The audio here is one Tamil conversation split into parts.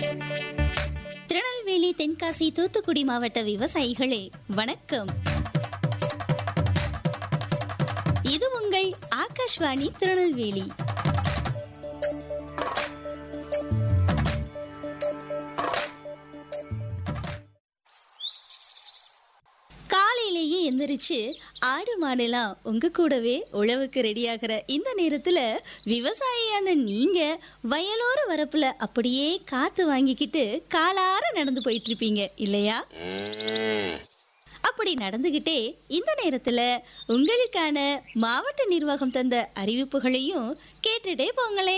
திருநெல்வேலி தென்காசி தூத்துக்குடி மாவட்ட விவசாயிகளே வணக்கம் இது உங்கள் ஆகாஷ்வாணி திருநெல்வேலி காலையிலேயே எந்திரிச்சு ஆடு மாடெல்லாம் உங்க கூடவே உழவுக்கு ரெடியாகிற இந்த நேரத்துல விவசாயியான நீங்க வயலோர வரப்புல அப்படியே காத்து வாங்கிக்கிட்டு காலார நடந்து போயிட்டு இருப்பீங்க இல்லையா அப்படி நடந்துகிட்டே இந்த நேரத்துல உங்களுக்கான மாவட்ட நிர்வாகம் தந்த அறிவிப்புகளையும் கேட்டுட்டே போங்களே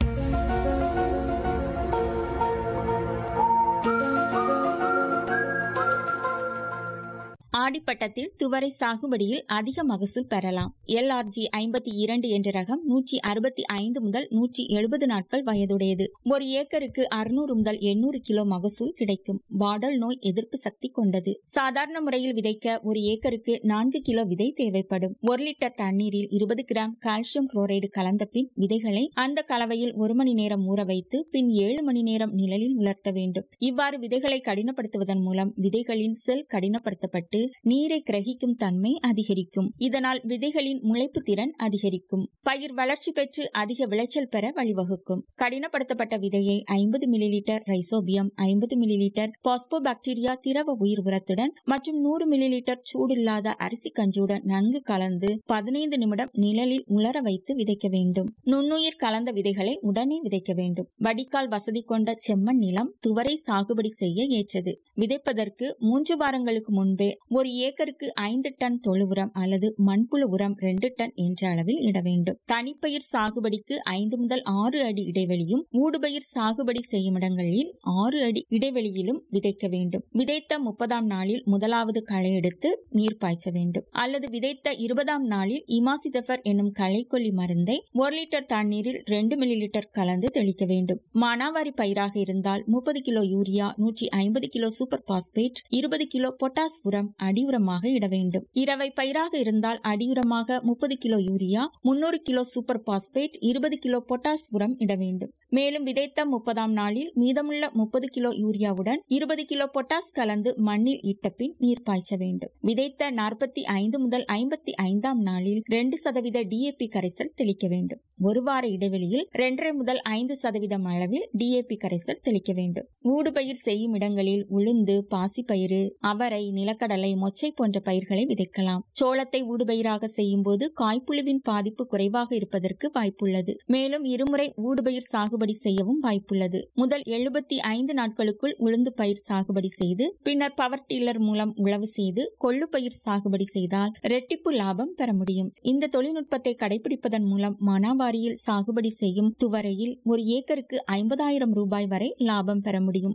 ஆடிப்பட்டத்தில் துவரை சாகுபடியில் அதிக மகசூல் பெறலாம் எல்ஆர்ஜி ஐம்பத்தி இரண்டு என்ற ரகம் நூற்றி அறுபத்தி ஐந்து முதல் நூற்றி எழுபது நாட்கள் வயதுடையது ஒரு ஏக்கருக்கு அறுநூறு முதல் எண்ணூறு கிலோ மகசூல் கிடைக்கும் பாடல் நோய் எதிர்ப்பு சக்தி கொண்டது சாதாரண முறையில் விதைக்க ஒரு ஏக்கருக்கு நான்கு கிலோ விதை தேவைப்படும் ஒரு லிட்டர் தண்ணீரில் இருபது கிராம் கால்சியம் குளோரைடு கலந்த பின் விதைகளை அந்த கலவையில் ஒரு மணி நேரம் ஊற வைத்து பின் ஏழு மணி நேரம் நிழலில் உலர்த்த வேண்டும் இவ்வாறு விதைகளை கடினப்படுத்துவதன் மூலம் விதைகளின் செல் கடினப்படுத்தப்பட்டு நீரை கிரகிக்கும் தன்மை அதிகரிக்கும் இதனால் விதைகளின் முளைப்பு திறன் அதிகரிக்கும் பயிர் வளர்ச்சி பெற்று அதிக விளைச்சல் பெற வழிவகுக்கும் கடினப்படுத்தப்பட்ட விதையை ஐம்பது மில்லிலிட்டர் ரைசோபியம் ஐம்பது மில்லிலிட்டர் பாஸ்போபாக்டீரியா திரவ உயிர் உரத்துடன் மற்றும் நூறு மில்லிலிட்டர் சூடில்லாத அரிசி கஞ்சியுடன் நன்கு கலந்து பதினைந்து நிமிடம் நிழலில் உலர வைத்து விதைக்க வேண்டும் நுண்ணுயிர் கலந்த விதைகளை உடனே விதைக்க வேண்டும் வடிகால் வசதி கொண்ட செம்மண் நிலம் துவரை சாகுபடி செய்ய ஏற்றது விதைப்பதற்கு மூன்று வாரங்களுக்கு முன்பே ஒரு ஏக்கருக்கு ஐந்து டன் தொழு உரம் அல்லது மண்புழு உரம் ரெண்டு டன் என்ற அளவில் இட வேண்டும் தனிப்பயிர் சாகுபடிக்கு ஐந்து முதல் ஆறு அடி இடைவெளியும் ஊடுபயிர் சாகுபடி செய்யும் இடங்களில் ஆறு அடி இடைவெளியிலும் விதைக்க வேண்டும் விதைத்த முப்பதாம் நாளில் முதலாவது களை எடுத்து நீர் பாய்ச்ச வேண்டும் அல்லது விதைத்த இருபதாம் நாளில் இமாசிதபர் என்னும் களைக்கொல்லி மருந்தை ஒரு லிட்டர் தண்ணீரில் ரெண்டு மில்லி லிட்டர் கலந்து தெளிக்க வேண்டும் மானாவாரி பயிராக இருந்தால் முப்பது கிலோ யூரியா நூற்றி ஐம்பது கிலோ சூப்பர் பாஸ்பேட் இருபது கிலோ பொட்டாஸ் உரம் அடியுரமாக இட வேண்டும் இரவை பயிராக இருந்தால் அடியுரமாக முப்பது கிலோ யூரியா முன்னூறு கிலோ சூப்பர் பாஸ்பேட் இருபது கிலோ பொட்டாஸ் உரம் இட வேண்டும் மேலும் விதைத்த முப்பதாம் நாளில் மீதமுள்ள முப்பது கிலோ யூரியாவுடன் இருபது கிலோ பொட்டாஸ் கலந்து மண்ணில் இட்ட பின் நீர் பாய்ச்ச வேண்டும் விதைத்த நாற்பத்தி ஐந்து முதல் ஐம்பத்தி ஐந்தாம் நாளில் ரெண்டு சதவீத டிஏபி கரைசல் தெளிக்க வேண்டும் ஒரு வார இடைவெளியில் இரண்டரை முதல் ஐந்து சதவீதம் அளவில் டிஏபி கரைசல் தெளிக்க வேண்டும் ஊடுபயிர் செய்யும் இடங்களில் உளுந்து பாசிப்பயிறு அவரை நிலக்கடலை மொச்சை போன்ற பயிர்களை விதைக்கலாம் சோளத்தை ஊடுபயிராக செய்யும் போது காய்ப்புழுவின் பாதிப்பு குறைவாக இருப்பதற்கு வாய்ப்புள்ளது மேலும் இருமுறை ஊடுபயிர் சாகுபடி செய்யவும் வாய்ப்புள்ளது முதல் எழுபத்தி ஐந்து நாட்களுக்குள் உளுந்து பயிர் சாகுபடி செய்து பின்னர் பவர் டில்லர் மூலம் உழவு செய்து கொள்ளு பயிர் சாகுபடி செய்தால் இரட்டிப்பு லாபம் பெற முடியும் இந்த தொழில்நுட்பத்தை கடைபிடிப்பதன் மூலம் மானாவாரியில் சாகுபடி செய்யும் துவரையில் ஒரு ஏக்கருக்கு ஐம்பதாயிரம் ரூபாய் வரை லாபம் பெற முடியும்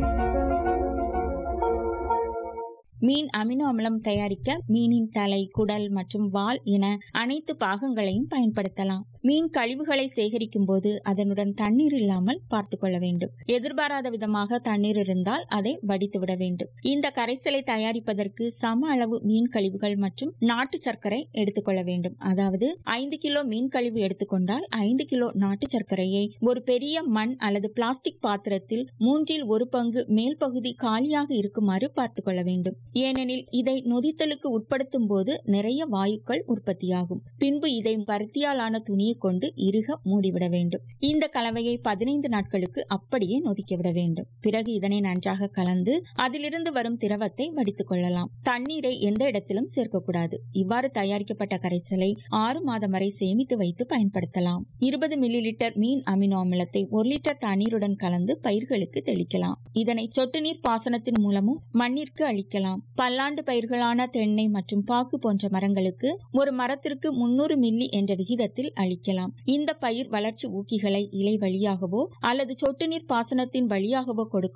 மீன் அமினோ அமிலம் தயாரிக்க மீனின் தலை குடல் மற்றும் வால் என அனைத்து பாகங்களையும் பயன்படுத்தலாம் மீன் கழிவுகளை சேகரிக்கும் போது அதனுடன் தண்ணீர் இல்லாமல் பார்த்து கொள்ள வேண்டும் எதிர்பாராத விதமாக தண்ணீர் இருந்தால் அதை வடித்து விட வேண்டும் இந்த கரைசலை தயாரிப்பதற்கு சம அளவு மீன் கழிவுகள் மற்றும் நாட்டு சர்க்கரை எடுத்துக்கொள்ள வேண்டும் அதாவது ஐந்து கிலோ மீன் கழிவு எடுத்துக்கொண்டால் ஐந்து கிலோ நாட்டு சர்க்கரையை ஒரு பெரிய மண் அல்லது பிளாஸ்டிக் பாத்திரத்தில் மூன்றில் ஒரு பங்கு மேல் பகுதி காலியாக இருக்குமாறு பார்த்து கொள்ள வேண்டும் ஏனெனில் இதை நொதித்தலுக்கு உட்படுத்தும் போது நிறைய வாயுக்கள் உற்பத்தியாகும் பின்பு இதை பருத்தியாலான துணியை கொண்டு இறுக மூடிவிட வேண்டும் இந்த கலவையை பதினைந்து நாட்களுக்கு அப்படியே நொதிக்க விட வேண்டும் பிறகு இதனை நன்றாக கலந்து அதிலிருந்து வரும் திரவத்தை வடித்துக் கொள்ளலாம் தண்ணீரை எந்த இடத்திலும் சேர்க்கக்கூடாது இவ்வாறு தயாரிக்கப்பட்ட கரைசலை ஆறு மாதம் வரை சேமித்து வைத்து பயன்படுத்தலாம் இருபது மில்லி லிட்டர் மீன் அமினோ அமிலத்தை ஒரு லிட்டர் தண்ணீருடன் கலந்து பயிர்களுக்கு தெளிக்கலாம் இதனை சொட்டு நீர் பாசனத்தின் மூலமும் மண்ணிற்கு அளிக்கலாம் பல்லாண்டு பயிர்களான தென்னை மற்றும் பாக்கு போன்ற மரங்களுக்கு ஒரு மரத்திற்கு முன்னூறு மில்லி என்ற விகிதத்தில் அளிக்கலாம் இந்த பயிர் வளர்ச்சி ஊக்கிகளை இலை வழியாகவோ அல்லது சொட்டு நீர் பாசனத்தின் வழியாகவோ கொடுக்கும்